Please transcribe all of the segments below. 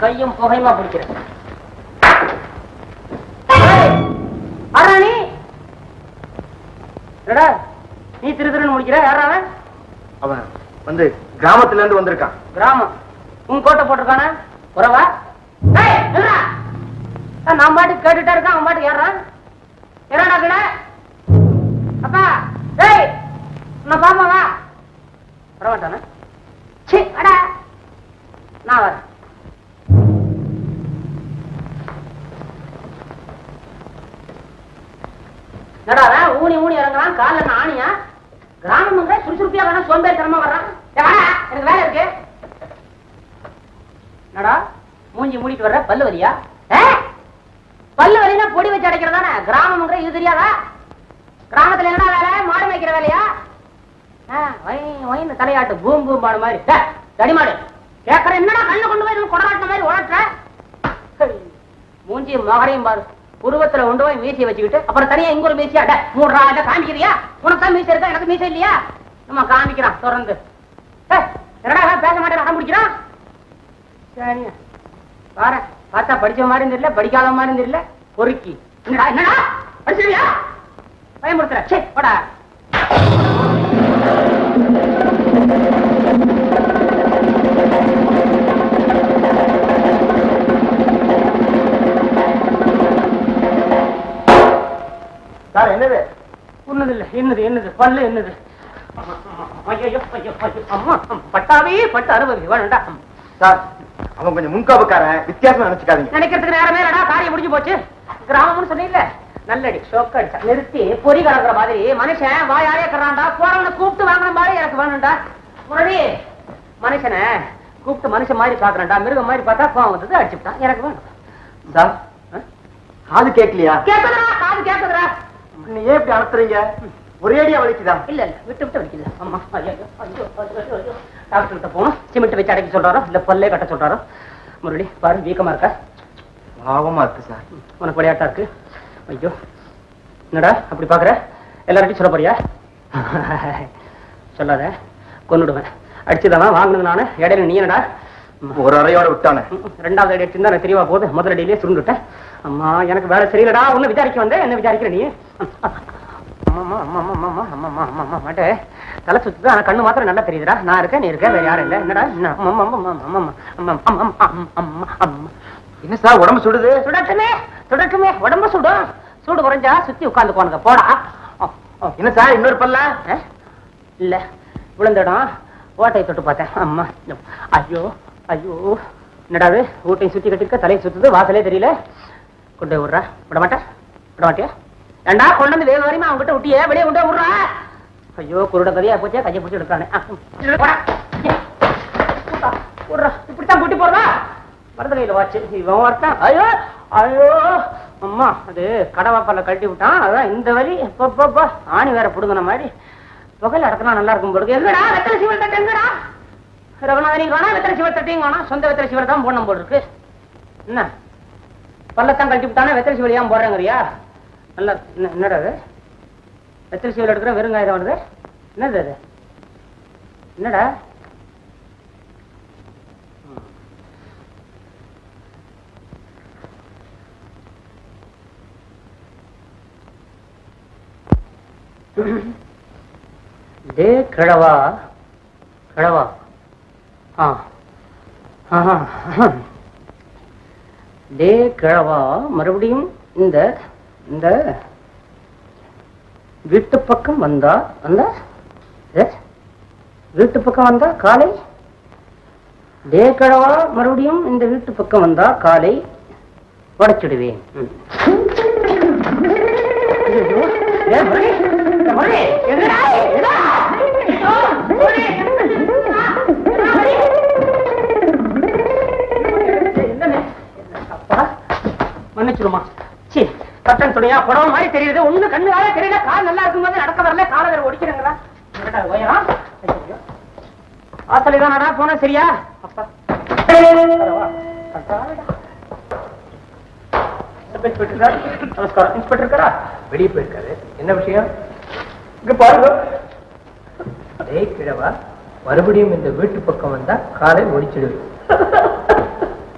கையும் புகையுமா பிடிக்கிறேன் அரா நீ என்னடா நீ திரு திருன்னு முடிக்கிற யாரா அவன் அவன் வந்து கிராமத்துல இருந்து வந்திருக்கான் கிராமம் உன் கோட்டை போட்டிருக்கானே உறவா டேய், நில்றா. ஏய், நான் பாட்டுக்கு கேட்டுட்டே இருக்கான் அவன் பாட்டுக்கு ஏறான் என்னடா கிட அப்பா டேய் நான் பாப்பா வா வரமாட்டானே சி அடா நான் வரேன் என்னடா அவன் ஊனி ஊனி இறங்குறான் கால்ல என்ன ஆணியா கிராமங்க சுறுசுறுப்பியா வேணா சோம்பேறித்தனமா வர்றான் டேய், வாடா, எனக்கு வேலை இருக்கு என்னடா மூஞ்சி மூடிட்டு வர்ற பல்லு வலியா ஏ? பல்லு வலினா பொடி வச்சு அடைக்கிறதானே கிராமம்ங்கிற இது தெரியாதா கிராமத்துல என்ன வேலை மாடு மேய்க்கிற வேலையா ஆ, வை வைன்னு தலையாட்டு பூம் பூம் பாடு மாதிரி டேய், தடிமாடு கேக்குற என்னடா கண்ணு கொண்டு போய் கொடராட்டின மாதிரி உழட்டுற ஹை, மூஞ்சி மகரையும் பாரு உருவத்துல கொண்டு போய் மீசையை வச்சுக்கிட்டு அப்புறம் தனியா இங்க ஒரு மீசையா டே மூன்றா இதை காமிக்கிறியா உனக்கு தான் மீசை இருக்கா எனக்கு மீசை இல்லையா நம்ம காமிக்கிறான் தொடர்ந்து ஏய், என்னடா இவன் பேச மாட்டேன் அடம் பிடிக்கிறான் சரியா பாரு பார்த்தா படிச்ச மாதிரி தெரியல படிக்காத மாதிரி தெரியல பொறுக்கி என்னடா என்னடா படிச்சிருவியா பயமுறுத்துற சே போடா சார் என்னது உன்னது இல்ல என்னது என்னது பல்லு என்னது ஐயோ ஐயோ ஐயோ அம்மா பட்டாவே பட்டு அறுபது வேணும்டா சார் அவன் கொஞ்சம் முன்காப்புக்காரன் வித்தியாசம் நினைச்சுக்காதீங்க நினைக்கிறதுக்கு நேரமே இல்லடா காரியம் முடிஞ்சு போச்சு கிராமம்னு சொன்னீங்கல்ல நல்லடி ஷோக்க அடிச்சா நிறுத்தி பொறி கலக்குற மாதிரி மனுஷன் வாயாலே கறான்டா போறவனை கூப்பிட்டு வாங்கின மாதிரி எனக்கு வேணும்டா முரளி மனுஷனை கூப்பிட்டு மனுஷன் மாதிரி பாக்குறேன்டா மிருகம் மாதிரி பார்த்தா கோவம் வந்தது அடிச்சுட்டான் எனக்கு வேணும் சார் காது கேட்கலையா கேக்குதுடா காது கேக்குதுடா நீ ஏன் இப்படி அனுப்புறீங்க ஒரேடியா வலிக்குதா இல்ல இல்ல விட்டு விட்டு வலிக்கல அம்மா ஐயோ ஐயோ ஐயோ ஐயோ டாக்டர் கிட்ட போகணும் சிமெண்ட் வச்சு அடைக்க சொல்றாரோ இல்ல பல்லே கட்ட சொல்றாரோ முரளி பாரு வீக்கமா இருக்கா பாவமா இருக்கு சார் உனக்கு விளையாட்டா இருக்கு ஐயோ என்னடா அப்படி பாக்குற எல்லார்ட்டையும் சொல்ல போறியா சொல்லாத கொன்னுடுவேன் அடிச்சுதானா வாங்கினது நானு இடையில நீ என்னடா ஒரு அறையோட விட்டானே ம், ரெண்டாவது அடி அடிச்சிருந்தா எனக்கு தெரியவா போகுது முதல் அடியிலே சுருண்டுட்டேன் அம்மா எனக்கு வேலை சரியில்லடா ஒண்ணு விசாரிக்க வந்தேன் என்ன விசாரிக்கிற நீ அம்மா அம்மா அம்மா அம்மா அம்மா அம்மா அம்மா அம்மா அம்மா மாட்டே தலை சுத்துது ஆனா கண்ணு மாத்திரம் நல்லா தெரியுதுடா நான் இருக்கேன் நீ இருக்க வேற யாரும் இல்ல என்னடா என்ன அம்மா அம்மா அம்மா அம்மா அம்மா அம்மா அம்மா அம்மா அம்மா அம்மா என்ன சார் உடம்பு சுடுது சுடட்டுமே சுடட்டுமே உடம்பு சுடும் சூடு குறைஞ்சா சுத்தி உட்காந்துக்கோனுங்க போடா ஓ, ஓ. என்ன சார் இன்னொரு பல்ல ஆ? இல்ல விழுந்த இடம் ஓட்டையை தொட்டு பார்த்தேன் அம்மா ஐயோ ஐயோ என்னடாது ஊட்டையும் சுத்தி கட்டிருக்க தலையை சுத்துது வாசலே தெரியல கொண்டு போய் விடுறா விட மாட்டேன் விட மாட்டியா ஏண்டா கொண்டு வந்து வேக வரையுமா அவங்ககிட்ட விட்டியே வெளியே கொண்டு போய் விடுறா ஐயோ குருட கதையா போச்சே கையை பிடிச்சி எடுக்கிறானே ஆ, ம். போடா. விட்றா, விட்றா. இப்படித்தான் கூட்டி போறதா வரது கையில வாச்சு இவன் வரட்டான் ஐயோ ஐயோ அம்மா அது கடவாப்பல்ல கழட்டி விட்டான் அதான் இந்த வலி அப்பப்பா ஆணி வேற புடுங்கின மாதிரி புகையில அடக்கினா நல்லா இருக்கும் போடுது எங்கடா வெத்தலை சிவல் தட்டு எங்கடா ரகுநாதனிக்கு வேணா வெத்தலை சிவல் தட்டையும் வேணா சொந்த வெத்தலை சிவல் தான் போடணும் போல் இருக்கு என்ன பல்லத்தான் கழட்டி விட்டானே வெத்தலை சிவல் ஏன் போடுறேங்கறியா நல்லா என்ன- என்னடா அது வெத்தலை சிவல் எடுக்கிற வெறுங்காயம் வருது என்னது அது என்னடா டே கிழவா கிழவா ஆ ஆஹா. டே கிழவா மறுபடியும் இந்த இந்த வீட்டு பக்கம் வந்தா வந்தா ஏ? வீட்டு பக்கம் வந்தா காலை டே கிழவா மறுபடியும் இந்த வீட்டு பக்கம் வந்தா காலை உடைச்சிடுவேன் ம். ஐயோ, ஏ முரளி, ஏ முரளி, எங்கடா, எங்கடா? ஐயோ, முரளி, என்னடா, முரளி? என்னண்ணே? அப்பா, மன்னிச்சிடுமா சி கட்டன் துணியா புடவை மாதிரி தெரியுது ஒண்ணு கண்ணு வேற தெரியல கால் நல்லா இருக்கும்போது நடக்க வரல காலை வேற ஒடிக்கிறங்களா உயரம் ஆத்தலை தானடா போன சரியா அப்பா பரவா. அடாடா. இன்ஸ்பெக்டர் சார் நமஸ்காரம் இன்ஸ்பெக்டர் இருக்கா வெளியே போயிருக்காரு என்ன விஷயம் இங்க பாருங்க டேய் கிழவா மறுபடியும் இந்த வீட்டு பக்கம் வந்தா காலை ஒடிச்சிடுவேன்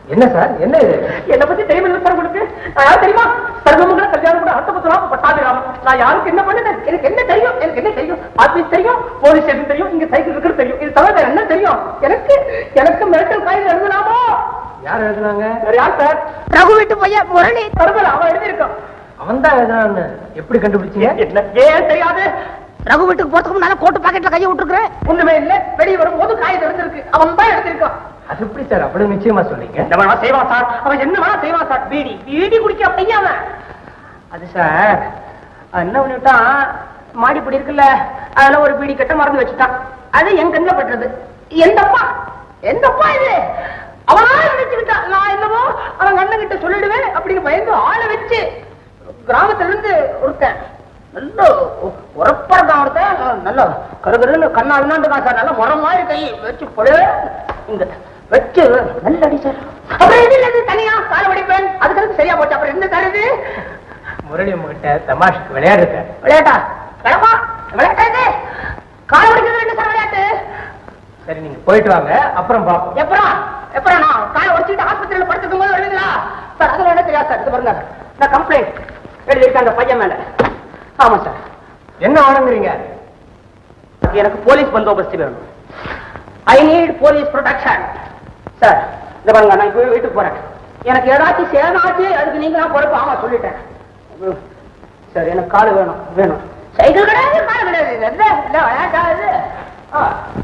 என்ன சார் என்ன இது என்ன பத்தி தெரியும் சார் உங்களுக்கு நான் யார் தெரியுமா சர்வமங்கல கல்யாணம் கூட அர்த்தபுத்தலாம் பட்டாபிராமம் நான் யாருக்கு என்ன பண்ணேன் எனக்கு என்ன தெரியும் எனக்கு என்ன தெரியும் ஆபீஸ் தெரியும் போலீஸ் ஸ்டேஷன் தெரியும் இங்க சைக்கிள் இருக்கிறது தெரியும் இது தவிர வேற என்ன தெரியும் எனக்கு எனக்கு மிரட்டல் காயில் எழுதலாமோ யார் எழுதுனாங்க யார் சார் ரகு வீட்டு பையன் முரளி பரவாயில்ல அவன் எழுதியிருக்கான் அவன் தான் எழுதுனான்னு எப்படி கண்டுபிடிச்சீங்க என்ன ஏன் தெரியாது ரகு வீட்டுக்கு போறதுக்கு முன்னால கோட்டு பாக்கெட்ல கையை விட்டுருக்கிறேன் ஒண்ணுமே இல்ல வெளியே வரும்போது காய் தெரிஞ்சிருக்கு அவன் தான் எடுத்திருக்கான் அது எப்படி சார் அவ்வளவு நிச்சயமா சொல்றீங்க என்ன வேணா செய்வான் சார் அவன் என்ன வேணா செய்வான் சார் பீடி பீடி குடிக்க பையன் அவன் அது சார் அவன் என்ன பண்ணிவிட்டான் மாடிப்படி இருக்குல்ல அதுல ஒரு பீடி கட்ட மறந்து வச்சுட்டான் அது என் கண்ணில் பட்டுறது எந்தப்பா எந்தப்பா இது அவனா நினைச்சுக்கிட்டான் நான் என்னமோ அவன் கண்ணன் கிட்ட சொல்லிடுவேன் அப்படின்னு பயந்து ஆளை வச்சு கிராமத்துல இருந்து ஒருத்தன் நல்ல உரப்பா இருக்கான் ஒருத்தன் நல்ல கருகருன்னு கண்ணா இருந்தாண்டுக்கான் சார் நல்ல முறை மாதிரி கை வச்சு பொழு இங்க வச்சு நல்ல அடி சார் அப்புறம் இது இல்லது தனியா கால வடிப்பேன் அதுக்கு அதுக்கு சரியா போச்சு அப்புறம் என்ன தருது முரளி உங்ககிட்ட தமாஷுக்கு விளையாடுற விளையாட்டா கிளம்பா விளையாட்டா இது கால வடிக்கிறது என்ன சார் விளையாட்டு சரி நீங்க போயிட்டு வாங்க அப்புறம் பாப்போம் எப்பறம் எப்பறம் நான் காலை உடச்சிட்டு ஆஸ்பத்திரியில படுத்துக்கும் போது வருவீங்களா சார் அதெல்லாம் என்ன தெரியாது சார் இது பாருங்க நான் கம்ப்ளைண்ட் எழுதியிருக்கேன் அந்த பையன் மேல ஆமா சார் என்ன வழங்குறீங்க எனக்கு போலீஸ் பந்தோபஸ்து வேணும் I need police protection sir இந்த பாருங்க நான் இப்போ வீட்டுக்கு போறேன் எனக்கு ஏதாச்சும் சேதாச்சு அதுக்கு நீங்க நான் பொறுப்பு ஆமா சொல்லிட்டேன் உம். சார் எனக்கு கால் வேணும் வேணும் சைக்கிள் கிடையாது கால் கிடையாது இது என்ன இல்ல விளையாட்டா இது ஆ.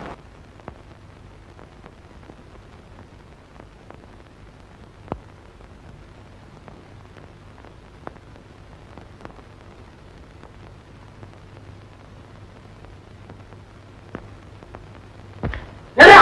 நில்றா.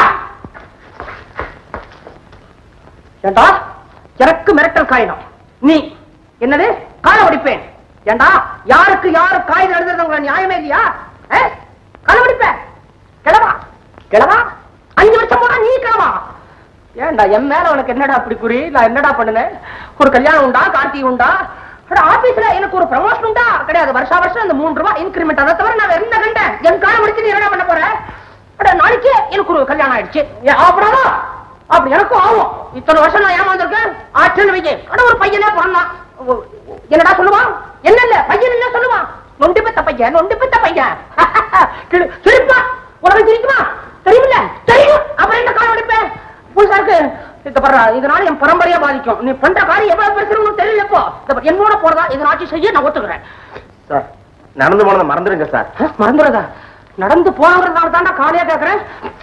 ஏண்டா எனக்கு மிரட்டல் காயினம் நீ என்னது காலை ஒடிப்பேன் ஏண்டா யாருக்கு யாரு காயின் எழுதுறது உங்களை நியாயமே இல்லையா ஏ? காலை ஒடிப்பேன் கிளவா கிளவா அஞ்சு வருஷம் போனா நீ கிளவா ஏண்டா என் மேல உனக்கு என்னடா அப்படி குறி நான் என்னடா பண்ணுனேன் ஒரு கல்யாணம் உண்டா கார்த்திகை உண்டா அட, ஆபீஸ்ல எனக்கு ஒரு ப்ரமோஷன் உண்டா கிடையாது வருஷா வருஷம் இந்த மூணு ரூபாய் இன்கிரிமெண்ட் அதை தவிர நான் வேற என்ன கண்டேன் என் காலை முடிச்சு நீ என்ன பண்ண போற அட நாளைக்கு எனக்கு ஒரு கல்யாணம் ஆயிடுச்சு ஏ, அப்புறம் அப்படி எனக்கும் ஆகும் இத்தனை வருஷம் நான் ஏமாந்துருக்கேன் ஆச்சுன்னு வைக்க அட ஒரு பையனே பிறந்தான் ஓ, என்னடா சொல்லுவான் என்ன இல்ல பையன் என்ன சொல்லுவான் நொண்டி பெத்த பையன் நொண்டி பெத்த பையன் கிளு- சிரிப்பா உனக்கு சிரிக்குமா தெரியுமில்ல தெரியும் அப்புறம் என்ன காலம் எடுப்பேன் புதுசா இருக்கு இந்த பண்ற இதனால என் பரம்பரையா பாதிக்கும் நீ பண்ற காரியம் எவ்வளவு பெருசுன்னு தெரியல இப்போ இந்த பாரு, என்னோட போறதா இதனாச்சும் செய்ய நான் ஒத்துக்கிறேன் சார் நடந்து போனதை மறந்துடுங்க சார் ஆ, மறந்துடுறதா நடந்து போனவங்கிறதால தாண்டா காலியா கேக்குறேன்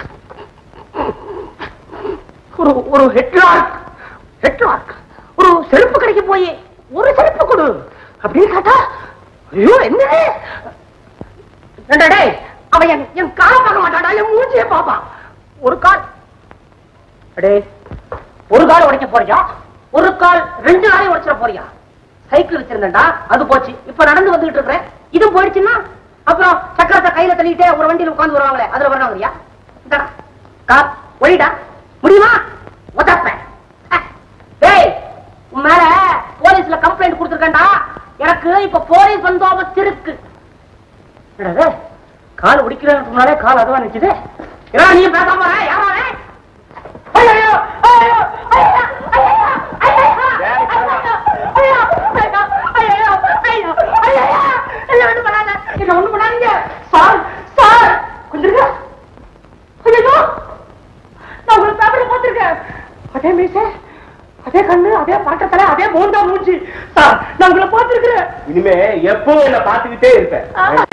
ஒரு ஒரு ஹெட்லார்க் ஹெட்லார்க் ஒரு செருப்பு கடைக்கு போய் ஒரு செருப்பு கொடு அப்படின்னு கேட்டா ஐயோ என்ன ஏண்டா டேய், அவன் என் என் காலை பார்க்க மாட்டான்டா என் மூஞ்சியை பார்ப்பான் ஒரு கால் அடே ஒரு கால் உடைக்க போறியா ஒரு கால் ரெண்டு காலையும் உடைச்சிட போறியா சைக்கிள் வச்சிருந்தேன்டா அது போச்சு இப்ப நடந்து வந்துகிட்டு இருக்கிறேன் இதுவும் போயிடுச்சுன்னா அப்புறம் சக்கரத்தை கையில தள்ளிட்டே ஒரு வண்டியில உட்கார்ந்து வருவாங்களே அதுல வரவங்கறியா இந்தடா கார் ஒழிடா முடியுமா உதப்பேன் அஹ். டேய் உன் மேல போலீஸ்ல கம்ப்ளைண்ட் கொடுத்துருக்கேன்டா எனக்கு இப்ப போலீஸ் பந்தோபஸ்து இருக்கு என்னது கால் உடிக்கிறதுக்கு முன்னாலே கால் அதுவா நிக்குது ஏன்னா நீ பேசாம போற யாரா அவன்? ஐயோ ஐயோ ஐயோ ஐயோ ஐயோ ஐயோ ஐயோ ஐயோ ஐயோ ஐயோ என்ன ஒண்ணு பண்ணாத என்ன ஒண்ணு பண்ணாதீங்க சார் சார் கொஞ்சம் இருங்க. ஐயோ நான் உங்களை பேப்பர்ல பார்த்திருக்கேன் அதே மீசை அதே கண்ணு அதே பாட்டத்தலை அதே மோந்தா மூஞ்சி சார் நான் உங்களை பார்த்திருக்கிறேன் இனிமே எப்பவும் என்ன பாத்துக்கிட்டே இருப்பேன்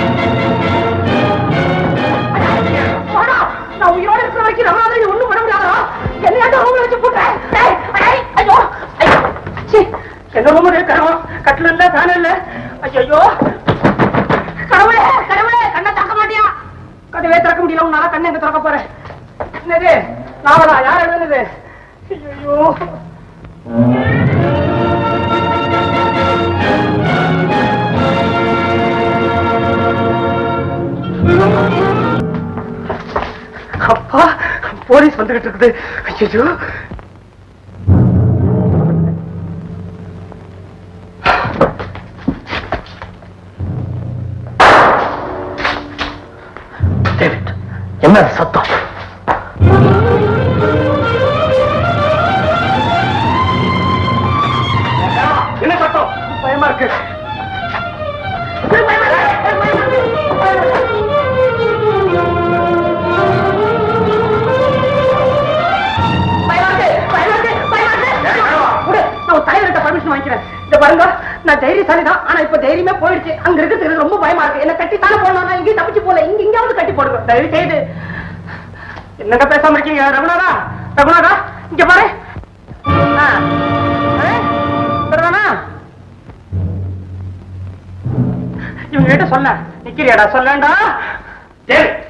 வாடா, நான் உயிரோட இருக்கிற வரைக்கும் நம்மளால இது ஒண்ணும் பண்ண முடியாதா என்னையாட்டும் ரூம்ல வச்சு போட்டேன் டேய், ஐய், ஐயோ ஐயோ சீ, என்ன ரூம் இருக்கிறோம் கட்டில இல்ல தானே இல்ல ஐயோ கடவுளே கடவுளே கண்ணை திறக்க மாட்டியா கதவே திறக்க முடியல உன்னால கண்ணை எங்க திறக்க போறேன் என்னது நாவலா யார் எழுதுனது ஐயோ அப்பா போலீஸ் வந்துகிட்டு இருக்குது ஐயோ டேவிட் என்ன சத்தம் இருக்கு தலைவர்கிட்ட பர்மிஷன் வாங்கிக்கிறேன் இந்த பாருங்க நான் தைரியசாலி தான் ஆனா இப்ப தைரியமே போயிடுச்சு அங்க இருக்கிறது எனக்கு ரொம்ப பயமா இருக்கு என்ன கட்டி தானே போடணும் நான் இங்கேயும் தப்பிச்சு போல இங்க இங்கேயாவது கட்டி போடுங்க தயவு செய்து என்னங்க பேசாம இருக்கீங்க ரகுநாதா ரகுநாதா இங்க பாரு ஆ. ஆ? சரிதானா? இவங்க கிட்ட சொன்ன நிக்கிறியாடா சொல்லண்டா சரி